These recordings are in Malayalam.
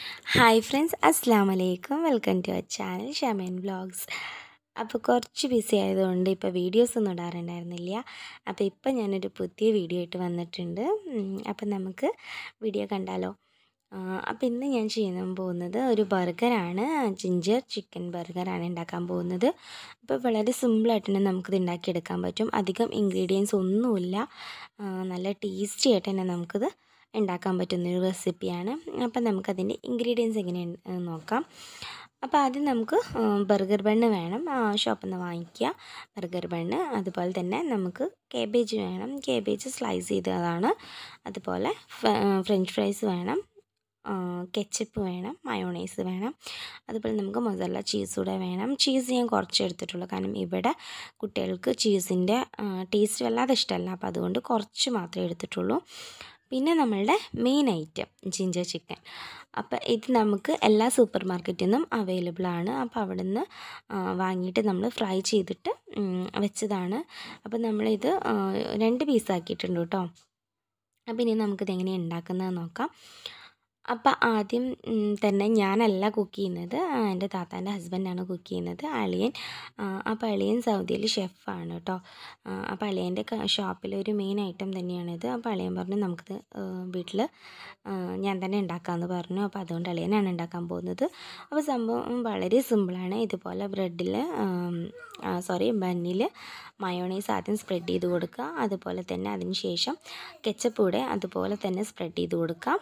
ഹായ് ഫ്രണ്ട്സ് അസ്സാം വലൈക്കും welcome to our channel Shameen vlogs അപ്പോൾ കുറച്ച് ബിസി ആയതുകൊണ്ട് ഇപ്പോൾ വീഡിയോസ് ഒന്നും ഇടാറുണ്ടായിരുന്നില്ല അപ്പോൾ ഇപ്പം ഞാനൊരു പുതിയ വീഡിയോ ആയിട്ട് വന്നിട്ടുണ്ട് ഉം, അപ്പോൾ നമുക്ക് വീഡിയോ കണ്ടാലോ ആ, അപ്പോൾ ഇന്ന് ഞാൻ ചെയ്യാൻ പോകുന്നത് ഒരു ബർഗറാണ് ജിഞ്ചർ ചിക്കൻ ബർഗറാണ് ഉണ്ടാക്കാൻ പോകുന്നത് അപ്പോൾ വളരെ സിമ്പിളായിട്ട് തന്നെ നമുക്കിത് ഉണ്ടാക്കിയെടുക്കാൻ പറ്റും അധികം ഇൻഗ്രീഡിയൻസ് ഒന്നുമില്ല ആ, നല്ല ടേസ്റ്റി ആയിട്ട് തന്നെ നമുക്കിത് ഉണ്ടാക്കാൻ പറ്റുന്നൊരു റെസിപ്പിയാണ് അപ്പം നമുക്കതിൻ്റെ ഇൻഗ്രീഡിയൻസ് എങ്ങനെയാണ് നോക്കാം അപ്പോൾ ആദ്യം നമുക്ക് ബർഗർ ബണ്ണ് വേണം ഷോപ്പിൽ നിന്ന് വാങ്ങിക്കുക ബർഗർ ബണ്ണ് അതുപോലെ തന്നെ നമുക്ക് കേബേജ് വേണം കേബേജ് സ്ലൈസ് ചെയ്തതാണ് അതുപോലെ ഫ്രഞ്ച് ഫ്രൈസ് വേണം കെച്ചപ്പ് വേണം മയോണൈസ് വേണം അതുപോലെ നമുക്ക് മൊസല്ല ചീസ് കൂടെ വേണം ചീസ് ഞാൻ കുറച്ച് എടുത്തിട്ടുള്ളൂ കാരണം ഇവിടെ കുട്ടികൾക്ക് ചീസിൻ്റെ ടേസ്റ്റ് വല്ലാതെ ഇഷ്ടമല്ല അപ്പോൾ അതുകൊണ്ട് കുറച്ച് മാത്രമേ എടുത്തിട്ടുള്ളൂ പിന്നെ നമ്മളുടെ മെയിൻ ഐറ്റം ജിഞ്ചർ ചിക്കൻ അപ്പോൾ ഇത് നമുക്ക് എല്ലാ സൂപ്പർ മാർക്കറ്റിൽ നിന്നും അവൈലബിൾ ആണ് അപ്പോൾ അവിടെ നിന്ന് വാങ്ങിയിട്ട് നമ്മൾ ഫ്രൈ ചെയ്തിട്ട് ഉം, വെച്ചതാണ് അപ്പോൾ നമ്മളിത് ആ, രണ്ട് പീസാക്കിയിട്ടുണ്ട് കേട്ടോ അപ്പോൾ ഇനി നമുക്കിത് എങ്ങനെയാണ് ഉണ്ടാക്കുന്നത് നോക്കാം അപ്പോൾ ആദ്യം ഉം, തന്നെ ഞാനല്ല കുക്ക് ചെയ്യുന്നത് ആ, എൻ്റെ താത്താൻ്റെ ഹസ്ബൻഡാണ് കുക്ക് ചെയ്യുന്നത് അളിയൻ ആ, അപ്പോൾ അളിയൻ സൗദിയിൽ ഷെഫാണ് കേട്ടോ ആ, അപ്പോൾ അളിയൻ്റെ ഷോപ്പിലെ ഒരു മെയിൻ ഐറ്റം തന്നെയാണിത് അപ്പോൾ അളിയൻ പറഞ്ഞു നമുക്കിത് വീട്ടിൽ ഞാൻ തന്നെ ഉണ്ടാക്കാമെന്ന് പറഞ്ഞു അപ്പോൾ അതുകൊണ്ട് അളിയനാണ് ഉണ്ടാക്കാൻ പോകുന്നത് അപ്പോൾ സംഭവം വളരെ സിമ്പിളാണ് ഇതുപോലെ ബ്രെഡിൽ സോറി ബണ്ണിൽ മയോണൈസ് ആദ്യം സ്പ്രെഡ് ചെയ്ത് കൊടുക്കുക അതുപോലെ തന്നെ അതിന് ശേഷം കെച്ചപ്പ് കൂടെ അതുപോലെ തന്നെ സ്പ്രെഡ് ചെയ്ത് കൊടുക്കാം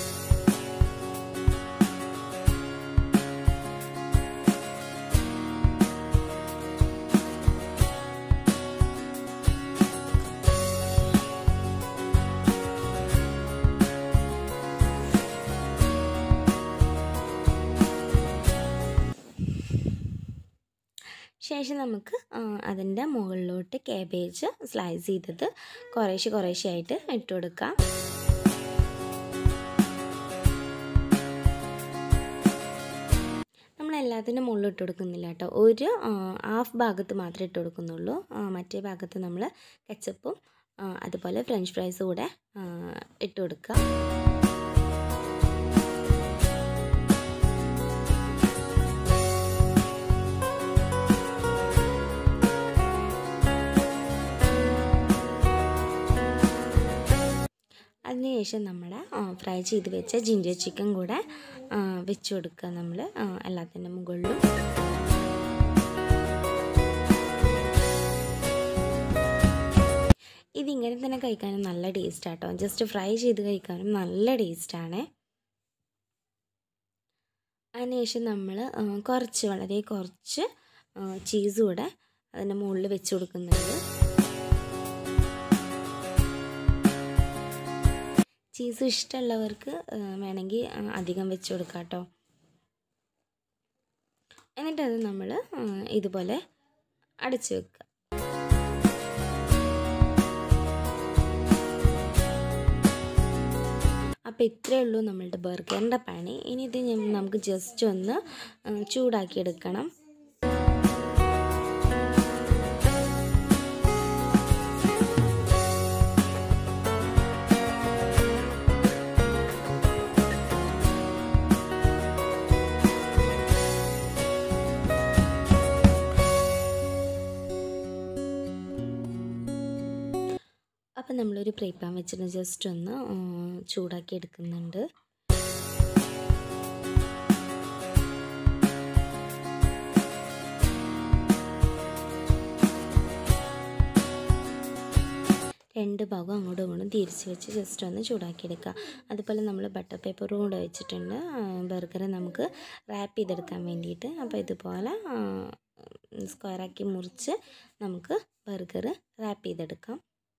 ശേഷം നമുക്ക് അതിൻ്റെ മുകളിലോട്ട് കാബേജ് സ്ലൈസ് ചെയ്തത് കുറേശ്ശെ കുറേശ്ശെ ആയിട്ട് ഇട്ട് കൊടുക്കാം നമ്മൾ എല്ലാത്തിനും മുകളിൽ ഇട്ട് കൊടുക്കുന്നില്ല കേട്ടോ ഒരു ഹാഫ് ഭാഗത്ത് മാത്രമേ ഇട്ട് കൊടുക്കുന്നുള്ളൂ ആ, മറ്റേ ഭാഗത്ത് നമ്മൾ കെച്ചപ്പും ആ, അതുപോലെ ഫ്രഞ്ച് ഫ്രൈസ് കൂടെ ആ, ഇട്ട് കൊടുക്കുക അതിനുശേഷം നമ്മൾ ഫ്രൈ ചെയ്ത് വെച്ച ജിഞ്ചർ ചിക്കൻ കൂടെ ആ, വെച്ച് കൊടുക്കുക നമ്മൾ എല്ലാത്തിൻ്റെ മുകളിലും ഇതിങ്ങനെ തന്നെ കഴിക്കാനും നല്ല ടേസ്റ്റ് ആട്ടോ ജസ്റ്റ് ഫ്രൈ ചെയ്ത് കഴിക്കാനും നല്ല ടേസ്റ്റാണ് അതിനുശേഷം നമ്മൾ കുറച്ച് വളരെ കുറച്ച് ചീസ് കൂടെ അതിൻ്റെ മുകളിൽ വെച്ച് കൊടുക്കുന്നുണ്ട് ചീസ് ഇഷ്ടമുള്ളവർക്ക് വേണമെങ്കിൽ അധികം വെച്ച് കൊടുക്കാം കേട്ടോ എന്നിട്ടത് നമ്മൾ ഇതുപോലെ അടച്ചു വെക്കുക അപ്പോൾ ഇത്രയേ ഉള്ളൂ നമ്മളുടെ ബർഗറിൻ്റെ പണി ഇനി ഇത് ഞ- നമുക്ക് ജസ്റ്റ് ഒന്ന് ചൂടാക്കി എടുക്കണം അപ്പം നമ്മളൊരു ഫ്രൈ പാൻ വെച്ചിട്ട് ജസ്റ്റ് ഒന്ന് ആ, ചൂടാക്കി എടുക്കുന്നുണ്ട് രണ്ട് ഭാഗം അങ്ങോട്ടും ഇങ്ങോട്ടും തിരിച്ച് വെച്ച് ജസ്റ്റ് ഒന്ന് ചൂടാക്കി എടുക്കുക അതുപോലെ നമ്മൾ ബട്ടർ പേപ്പറും കൂടെ വെച്ചിട്ടുണ്ട് ബർഗർ നമുക്ക് റാപ്പ് ചെയ്തെടുക്കാൻ വേണ്ടിയിട്ട് അപ്പോൾ ഇതുപോലെ സ്ക്വയറാക്കി മുറിച്ച് നമുക്ക് ബർഗർ റാപ്പ് ചെയ്തെടുക്കാം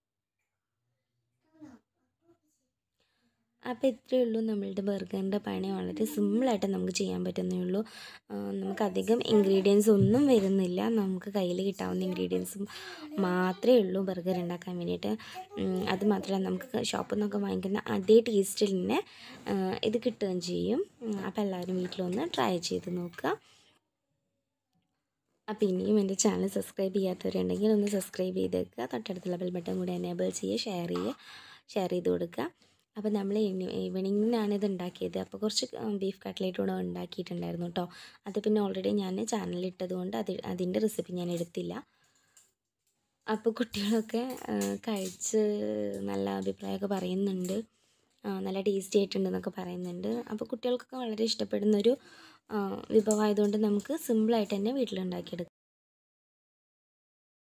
അപ്പോൾ ഇത്രയേ ഉള്ളൂ നമ്മളുടെ ബർഗറിൻ്റെ പണി വളരെ സിമ്പിളായിട്ട് നമുക്ക് ചെയ്യാൻ പറ്റുന്നേ ഉള്ളൂ ആ, നമുക്കധികം ഇൻഗ്രീഡിയൻസ് ഒന്നും വരുന്നില്ല നമുക്ക് കയ്യിൽ കിട്ടാവുന്ന ഇൻഗ്രീഡിയൻസും മാത്രമേ ഉള്ളൂ ബർഗർ ഉണ്ടാക്കാൻ വേണ്ടിയിട്ട് ഉം, അത് മാത്രമല്ല നമുക്ക് ഷോപ്പിൽ നിന്നൊക്കെ വാങ്ങിക്കുന്ന അതേ ടേസ്റ്റിൽ തന്നെ ആ, ഇത് കിട്ടുകയും ചെയ്യും ഉം, അപ്പോൾ എല്ലാവരും വീട്ടിലൊന്ന് ട്രൈ ചെയ്ത് നോക്കുക അപ്പോൾ ഇനിയും എൻ്റെ ചാനൽ സബ്സ്ക്രൈബ് ചെയ്യാത്തവരുണ്ടെങ്കിൽ ഒന്ന് സബ്സ്ക്രൈബ് ചെയ്തേക്കുക തൊട്ടടുത്തുള്ള ബെൽ ബട്ടൺ കൂടി എനേബിൾ ചെയ്യുക ഷെയർ ചെയ്യുക ഷെയർ ചെയ്ത് കൊടുക്കുക അപ്പോൾ നമ്മൾ ഈവനിങ്ങിനാണ് ഇത് ഉണ്ടാക്കിയത് അപ്പോൾ കുറച്ച് ബീഫ് കട്ട്ലേറ്റ് കൂടെ ഉണ്ടാക്കിയിട്ടുണ്ടായിരുന്നു കേട്ടോ അത് പിന്നെ ഓൾറെഡി ഞാൻ ചാനലിൽ ഇട്ടതുകൊണ്ട് അത് അതിൻ്റെ റെസിപ്പി ഞാൻ എടുത്തില്ല അപ്പോൾ കുട്ടികളൊക്കെ ആ, കഴിച്ച് നല്ല അഭിപ്രായമൊക്കെ പറയുന്നുണ്ട് ആ, നല്ല ടേസ്റ്റി ആയിട്ടുണ്ടെന്നൊക്കെ പറയുന്നുണ്ട് അപ്പോൾ കുട്ടികൾക്കൊക്കെ വളരെ ഇഷ്ടപ്പെടുന്നൊരു ആ, വിഭവമായതുകൊണ്ട് നമുക്ക് സിമ്പിളായിട്ട് തന്നെ വീട്ടിലുണ്ടാക്കിയെടുക്കാം